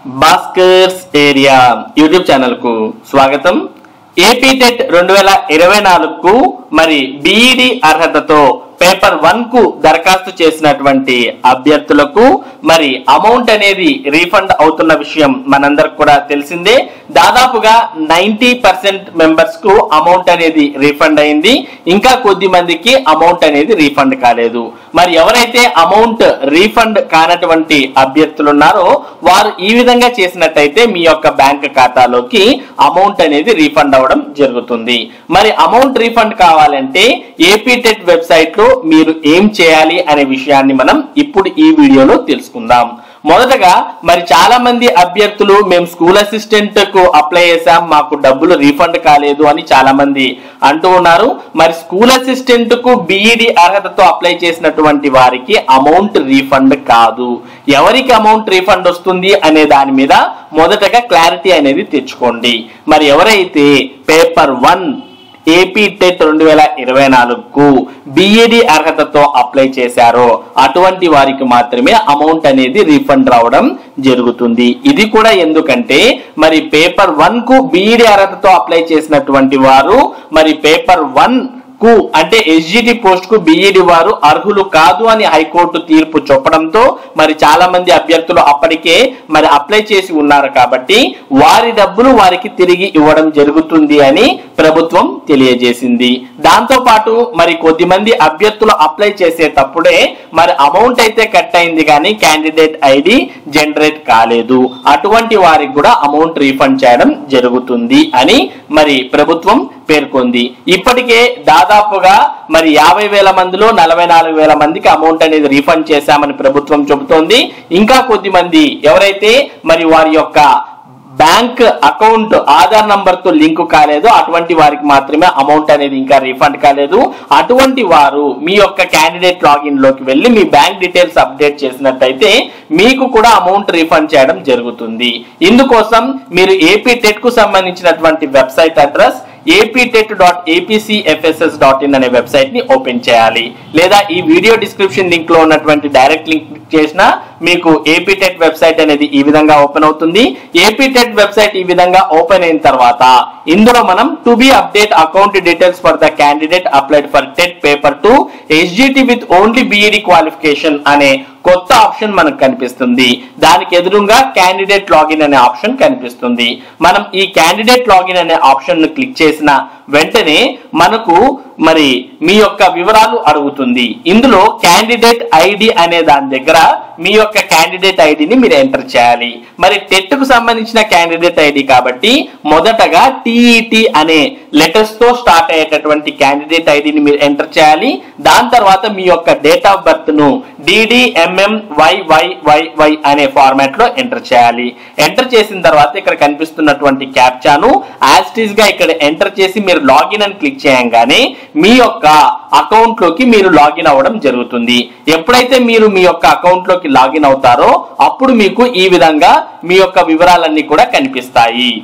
Bhaskar's area YouTube channel కు స్వాగతం AP TET రెండు వేల ఇరవై నాలుగుకు మరి బిఈడి అర్హతతో పేపర్ వన్ కు దరఖాస్తు చేసినటువంటి అభ్యర్థులకు మరి అమౌంట్ అనేది రీఫండ్ అవుతున్న విషయం మనందరికి కూడా తెలిసిందే దాదాపుగా నైన్టీ పర్సెంట్ మెంబర్స్ కు అమౌంట్ అనేది రీఫండ్ అయింది ఇంకా కొద్ది మందికి అమౌంట్ అనేది రీఫండ్ కాలేదు మరి ఎవరైతే అమౌంట్ రీఫండ్ కానటువంటి అభ్యర్థులు ఉన్నారో వారు ఈ విధంగా చేసినట్టయితే మీ యొక్క బ్యాంక్ ఖాతాలోకి అమౌంట్ అనేది రీఫండ్ అవ్వడం జరుగుతుంది మరి అమౌంట్ రీఫండ్ కావాలంటే ఏపీ టెట్ వెబ్సైట్ లో మీరు ఏం చేయాలి అనే విషయాన్ని మనం ఇప్పుడు ఈ వీడియోలో తెలుసుకుందాం మొదటగా మరి చాలా మంది అభ్యర్థులు మేము స్కూల్ అసిస్టెంట్ కు అప్లై చేసాం మాకు డబ్బులు రీఫండ్ కాలేదు అని చాలా మంది అంటూ ఉన్నారు మరి స్కూల్ అసిస్టెంట్ కు బిఈడి అర్హతతో అప్లై చేసినటువంటి వారికి అమౌంట్ రీఫండ్ కాదు ఎవరికి అమౌంట్ రీఫండ్ వస్తుంది అనే దాని మీద మొదటగా క్లారిటీ అనేది తెచ్చుకోండి మరి ఎవరైతే పేపర్ వన్ ఏపీ టెట్ రెండు వేల ఇరవై నాలుగుకు బిఈడి అర్హతతో అప్లై చేశారో అటువంటి వారికి మాత్రమే అమౌంట్ అనేది రీఫండ్ రావడం జరుగుతుంది ఇది కూడా ఎందుకంటే మరి పేపర్ వన్ కు బిఈడి అర్హతతో అప్లై చేసినటువంటి వారు మరి పేపర్ వన్ కు అంటే ఎస్జిటి పోస్ట్ కు బిఈడి వారు అర్హులు కాదు అని హైకోర్టు తీర్పు చెప్పడంతో మరి చాలా మంది అభ్యర్థులు అప్పటికే మరి అప్లై చేసి ఉన్నారు కాబట్టి వారి డబ్బులు వారికి తిరిగి ఇవ్వడం జరుగుతుంది అని ప్రభుత్వం తెలియజేసింది దాంతో పాటు మరి కొద్ది మంది అభ్యర్థులు అప్లై చేసేటప్పుడే మరి అమౌంట్ అయితే కట్ అయింది కానీ క్యాండిడేట్ ఐడి జనరేట్ కాలేదు అటువంటి వారికి కూడా అమౌంట్ రీఫండ్ చేయడం జరుగుతుంది అని మరి ప్రభుత్వం పేర్కొంది ఇప్పటికే దాదాపుగా మరి యాభై వేల మందిలో నలభై నాలుగు వేల మందికి అమౌంట్ అనేది రీఫండ్ చేశామని ప్రభుత్వం చెబుతోంది ఇంకా కొద్ది మంది ఎవరైతే మరి వారి యొక్క బ్యాంక్ అకౌంట్ ఆధార్ నంబర్ తో లింక్ కాలేదు అటువంటి వారికి మాత్రమే అమౌంట్ అనేది ఇంకా రీఫండ్ కాలేదు అటువంటి వారు మీ యొక్క క్యాండిడేట్ లాగిన్ లోకి వెళ్ళి మీ బ్యాంక్ డీటెయిల్స్ అప్డేట్ చేసినట్టయితే మీకు కూడా అమౌంట్ రీఫండ్ చేయడం జరుగుతుంది ఇందుకోసం మీరు ఏపీ టెట్ కు సంబంధించినటువంటి website address APTET dot APCFSS dot in అనే వెబ్సైట్ ని ఓపెన్ చేయాలి లేదా ఈ వీడియో డిస్క్రిప్షన్ లింక్ లో ఉన్నటువంటి డైరెక్ట్ లింక్ క్లిక్ చేసినా మీకు ఏపీటెట్ వెబ్సైట్ అనేది ఈ విధంగా ఓపెన్ అవుతుంది ఏపీటెట్ వెబ్సైట్ ఈ విధంగా ఓపెన్ అయిన తర్వాత ఇందులో మనం to be update account details for the candidate applied for TET paper two SGT with only BEd qualification అనే కొత్త ఆప్షన్ మనకు కనిపిస్తుంది దానికి ఎదురుగా క్యాండిడేట్ లాగిన్ అనే ఆప్షన్ కనిపిస్తుంది మనం ఈ క్యాండిడేట్ లాగిన్ అనే ఆప్షన్ ను క్లిక్ చేసిన వెంటనే మనకు మరి మీ యొక్క వివరాలు అడుగుతుంది ఇందులో క్యాండిడేట్ ఐడి అనే దాని దగ్గర మీ యొక్క క్యాండిడేట్ ఐడిని మీరు ఎంటర్ చేయాలి మరి టెట్ కు సంబంధించిన క్యాండిడేట్ ఐడి కాబట్టి మొదటగా టిఈటి అనే లెటర్స్ తో స్టార్ట్ అయ్యేటటువంటి క్యాండిడేట్ ఐడిని మీరు ఎంటర్ చేయాలి దాని తర్వాత మీ యొక్క డేట్ ఆఫ్ బర్త్ ను డిడిఎంఎం వైవైవైవై అనే ఫార్మాట్ లో ఎంటర్ చేయాలి ఎంటర్ చేసిన తర్వాత ఇక్కడ కనిపిస్తున్నటువంటి క్యాప్చాను యాస్టీస్ గా ఇక్కడ ఎంటర్ చేసి మీరు లాగిన్ అని క్లిక్ చేయంగానే మీ యొక్క అకౌంట్ లోకి మీరు లాగిన్ అవ్వడం జరుగుతుంది ఎప్పుడైతే మీరు మీ యొక్క అకౌంట్ లోకి లాగిన్ అవుతారో అప్పుడు మీకు ఈ విధంగా మీ యొక్క వివరాలన్నీ కూడా కనిపిస్తాయి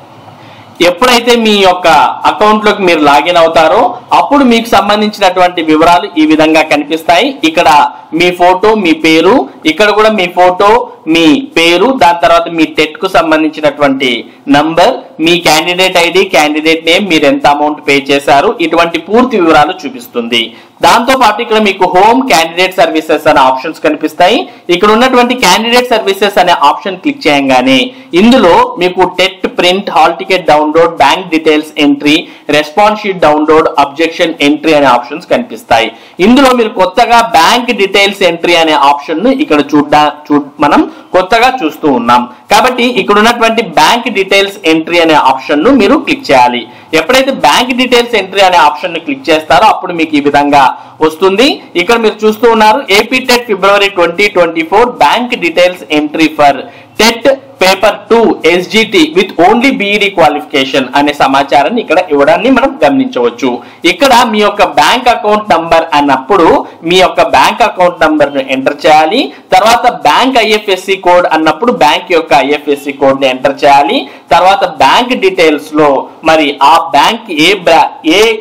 ఎప్పుడైతే మీ యొక్క అకౌంట్ లోకి మీరు లాగిన్ అవుతారో అప్పుడు మీకు సంబంధించినటువంటి వివరాలు ఈ విధంగా కనిపిస్తాయి ఇక్కడ మీ ఫోటో మీ పేరు ఇక్కడ కూడా మీ ఫోటో మీ పేరు దాని తర్వాత మీ టెట్ కు సంబంధించినటువంటి నంబర్ మీ క్యాండిడేట్ ఐడి క్యాండిడేట్ నేమ్ మీరు ఎంత అమౌంట్ పే చేశారు ఇటువంటి పూర్తి వివరాలు చూపిస్తుంది దాంతో పాటు ఇక్కడ మీకు హోమ్ క్యాండిడేట్ సర్వీసెస్ అనే ఆప్షన్స్ కనిపిస్తాయి ఇక్కడ ఉన్నటువంటి క్యాండిడేట్ సర్వీసెస్ అనే ఆప్షన్ క్లిక్ చేయంగానే ఇందులో మీకు TET print hall ticket download bank details entry response sheet download objection entry అనే ఆప్షన్స్ కనిపిస్తాయి ఇందులో మీరు కొత్తగా బ్యాంక్ డీటెయిల్స్ ఎంట్రీ అనే ఆప్షన్ ను ఇక్కడ చూడ్డా చూ మనం కొత్తగా చూస్తూ ఉన్నాం కాబట్టి ఇక్కడ ఉన్నటువంటి బ్యాంక్ డీటెయిల్స్ ఎంట్రీ అనే ఆప్షన్ ను మీరు క్లిక్ చేయాలి ఎప్పుడైతే బ్యాంక్ డీటెయిల్స్ ఎంట్రీ అనే ఆప్షన్ ను క్లిక్ చేస్తారో అప్పుడు మీకు ఈ విధంగా వస్తుంది ఇక్కడ మీరు చూస్తూ ఉన్నారు AP TET February twenty twenty four bank details entry for TET paper two SGT with only BEd qualification అనే సమాచారాన్ని ఇక్కడ ఇవ్వడాన్ని మనం గమనించవచ్చు ఇక్కడ మీ యొక్క బ్యాంక్ అకౌంట్ నంబర్ అన్నప్పుడు మీ యొక్క బ్యాంక్ అకౌంట్ నంబర్ ను ఎంటర్ చేయాలి తర్వాత బ్యాంక్ ఐఎఫ్ఎస్సి కోడ్ అన్నప్పుడు బ్యాంక్ యొక్క ఐఎఫ్ఎస్సి కోడ్ ని ఎంటర్ చేయాలి తర్వాత బ్యాంక్ డీటెయిల్స్ లో మరి ఆ బ్యాంక్ ఏ బ్రా- ఏ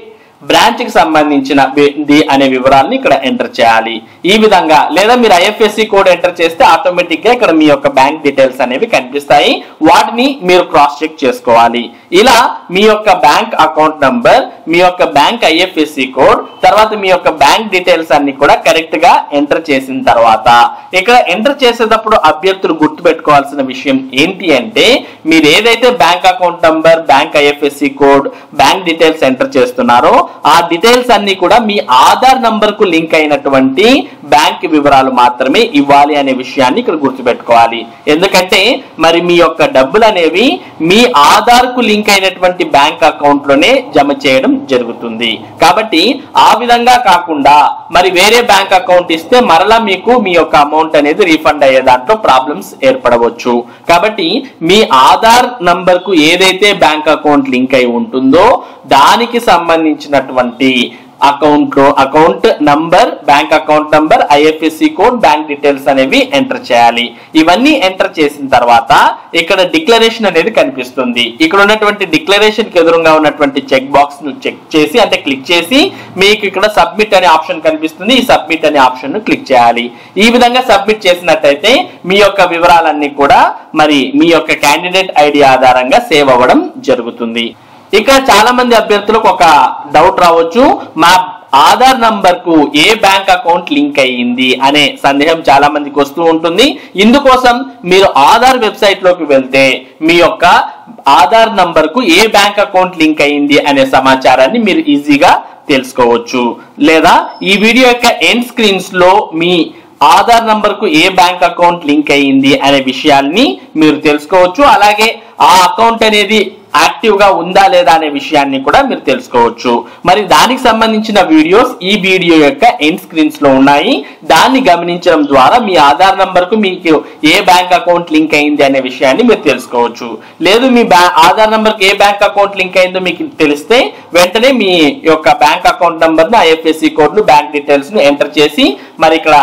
బ్రాంచ్ కి సంబంధించిన వి- ది అనే వివరాలను ఇక్కడ ఎంటర్ చేయాలి ఈ విధంగా లేదా మీరు ఐఎఫ్ఎస్సి కోడ్ ఎంటర్ చేస్తే ఆటోమేటిక్ గా ఇక్కడ మీ యొక్క బ్యాంక్ డీటెయిల్స్ అనేవి కనిపిస్తాయి వాటిని మీరు క్రాస్ చెక్ చేసుకోవాలి ఇలా మీ యొక్క బ్యాంక్ అకౌంట్ నంబర్ మీ యొక్క బ్యాంక్ ఐఎఫ్ఎస్సి కోడ్ తర్వాత మీ యొక్క బ్యాంక్ డీటెయిల్స్ అన్ని కూడా కరెక్ట్ గా ఎంటర్ చేసిన తర్వాత ఇక్కడ ఎంటర్ చేసేటప్పుడు అభ్యర్థులు గుర్తు పెట్టుకోవాల్సిన విషయం ఏంటి అంటే మీరు ఏదైతే bank account number bank IFSC code bank details enter చేస్తున్నారో ఆ డీటెయిల్స్ అన్ని కూడా మీ ఆధార్ నంబర్ కు లింక్ అయినటువంటి బ్యాంక్ వివరాలు మాత్రమే ఇవ్వాలి అనే విషయాన్ని ఇక్కడ గుర్తుపెట్టుకోవాలి ఎందుకంటే మరి మీ యొక్క డబ్బులు అనేవి మీ ఆధార్ కు లింక్ అయినటువంటి బ్యాంక్ అకౌంట్ లోనే జమ చేయడం జరుగుతుంది కాబట్టి ఆ విధంగా కాకుండా మరి వేరే బ్యాంక్ అకౌంట్ ఇస్తే మరలా మీకు మీ యొక్క అమౌంట్ అనేది రీఫండ్ అయ్యే దాంట్లో ప్రాబ్లమ్స్ ఏర్పడవచ్చు కాబట్టి మీ ఆధార్ నంబర్ కు ఏదైతే బ్యాంక్ అకౌంట్ లింక్ అయి ఉంటుందో దానికి సంబంధించినటువంటి అకౌంట్ లో account number bank account number IFSC code bank details అనేవి ఎంటర్ చేయాలి ఇవన్నీ ఎంటర్ చేసిన తర్వాత ఇక్కడ డిక్లరేషన్ అనేది కనిపిస్తుంది ఇక్కడ ఉన్నటువంటి డిక్లరేషన్ కి ఎదురుగా ఉన్నటువంటి చెక్ బాక్స్ ను చెక్ చేసి అంటే క్లిక్ చేసి మీకు ఇక్కడ సబ్మిట్ అనే ఆప్షన్ కనిపిస్తుంది ఈ సబ్మిట్ అనే ఆప్షన్ ను క్లిక్ చేయాలి ఈ విధంగా సబ్మిట్ చేసినట్టయితే మీ యొక్క వివరాలన్నీ కూడా మరి మీ యొక్క క్యాండిడేట్ ఐడి ఆధారంగా సేవ్ అవ్వడం జరుగుతుంది ఇక్కడ చాలా మంది అభ్యర్థులకు ఒక డౌట్ రావచ్చు మా ఆధార్ నంబర్ కు ఏ బ్యాంక్ అకౌంట్ లింక్ అయ్యింది అనే సందేహం చాలా మందికి వస్తూ ఉంటుంది ఇందుకోసం మీరు ఆధార్ వెబ్సైట్ లోకి వెళ్తే మీ యొక్క ఆధార్ నంబర్ కు ఏ బ్యాంక్ అకౌంట్ లింక్ అయ్యింది అనే సమాచారాన్ని మీరు ఈజీగా తెలుసుకోవచ్చు లేదా ఈ వీడియో యొక్క ఎండ్ స్క్రీన్స్ లో మీ ఆధార్ నంబర్ కు ఏ బ్యాంక్ అకౌంట్ లింక్ అయ్యింది అనే విషయాల్ని మీరు తెలుసుకోవచ్చు అలాగే ఆ అకౌంట్ అనేది యాక్టివ్ గా ఉందా లేదా అనే విషయాన్ని కూడా మీరు తెలుసుకోవచ్చు మరి దానికి సంబంధించిన వీడియోస్ ఈ వీడియో యొక్క ఎండ్ స్క్రీన్స్ లో ఉన్నాయి దాన్ని గమనించడం ద్వారా మీ ఆధార్ నంబర్ కు మీకు ఏ బ్యాంక్ అకౌంట్ లింక్ అయింది అనే విషయాన్ని మీరు తెలుసుకోవచ్చు లేదు మీ బ్యా ఆధార్ నంబర్ కి ఏ బ్యాంక్ అకౌంట్ లింక్ అయిందో మీకు తెలిస్తే వెంటనే మీ యొక్క బ్యాంక్ అకౌంట్ నంబర్ ను ఐఎఫ్ఎస్సి కోడ్ ను బ్యాంక్ డీటెయిల్స్ ను ఎంటర్ చేసి మరి ఇక్కడ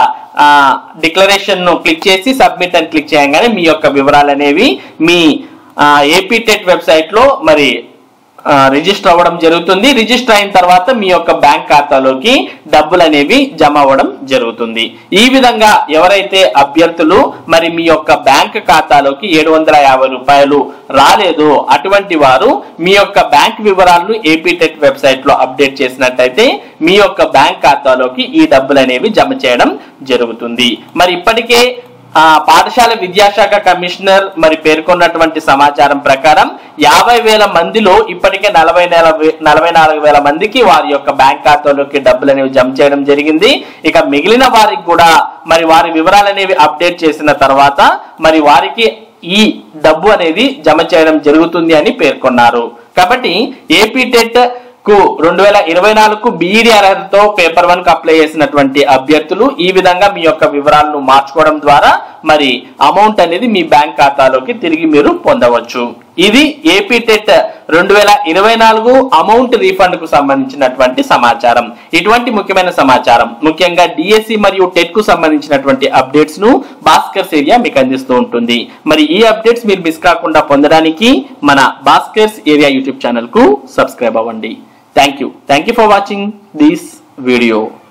డిక్లరేషన్ ను క్లిక్ చేసి సబ్మిట్ అని క్లిక్ చేయగానే మీ యొక్క వివరాలు అనేవి మీ ఏపీ టెట్ వెబ్సైట్ లో మరి రిజిస్టర్ అవ్వడం జరుగుతుంది రిజిస్టర్ అయిన తర్వాత మీ యొక్క బ్యాంక్ ఖాతాలోకి డబ్బులు అనేవి జమ అవ్వడం జరుగుతుంది ఈ విధంగా ఎవరైతే అభ్యర్థులు మరి మీ యొక్క బ్యాంక్ ఖాతాలోకి ఏడు వందల యాభై రూపాయలు రాలేదు అటువంటి వారు మీ యొక్క బ్యాంక్ వివరాలను ఏపీ టెట్ వెబ్సైట్ లో అప్డేట్ చేసినట్టయితే మీ యొక్క బ్యాంక్ ఖాతాలోకి ఈ డబ్బులు అనేవి జమ చేయడం జరుగుతుంది మరి ఇప్పటికే ఆ పాఠశాల విద్యాశాఖ కమిషనర్ మరి పేర్కొన్నటువంటి సమాచారం ప్రకారం యాభై వేల మందిలో ఇప్పటికే నలభై నలభై నాలుగు వేల మందికి వారి యొక్క బ్యాంక్ ఖాతాలోకి డబ్బులు అనేవి జమ చేయడం జరిగింది ఇక మిగిలిన వారికి కూడా మరి వారి వివరాలు అనేవి అప్డేట్ చేసిన తర్వాత మరి వారికి ఈ డబ్బు అనేది జమ చేయడం జరుగుతుంది అని పేర్కొన్నారు కాబట్టి ఏపీ టెట్ కు రెండు వేల ఇరవై నాలుగు బీఈడి అర్హతతో పేపర్ వన్ కు అప్లై చేసినటువంటి అభ్యర్థులు ఈ విధంగా మీ యొక్క వివరాలను మార్చుకోవడం ద్వారా మరి అమౌంట్ అనేది మీ బ్యాంక్ ఖాతాలోకి తిరిగి మీరు పొందవచ్చు ఇది ఏపీ టెట్ రెండు వేల ఇరవై నాలుగు అమౌంట్ రీఫండ్ కు సంబంధించినటువంటి సమాచారం ఇటువంటి ముఖ్యమైన సమాచారం ముఖ్యంగా డిఎస్సి మరియు టెట్ కు సంబంధించినటువంటి అప్డేట్స్ ను భాస్కర్స్ ఏరియా మీకు అందిస్తూ ఉంటుంది మరి ఈ అప్డేట్స్ మీరు మిస్ కాకుండా పొందడానికి మన భాస్కర్స్ ఏరియా యూట్యూబ్ ఛానల్ కు సబ్స్క్రైబ్ అవ్వండి thank you thank you for watching this video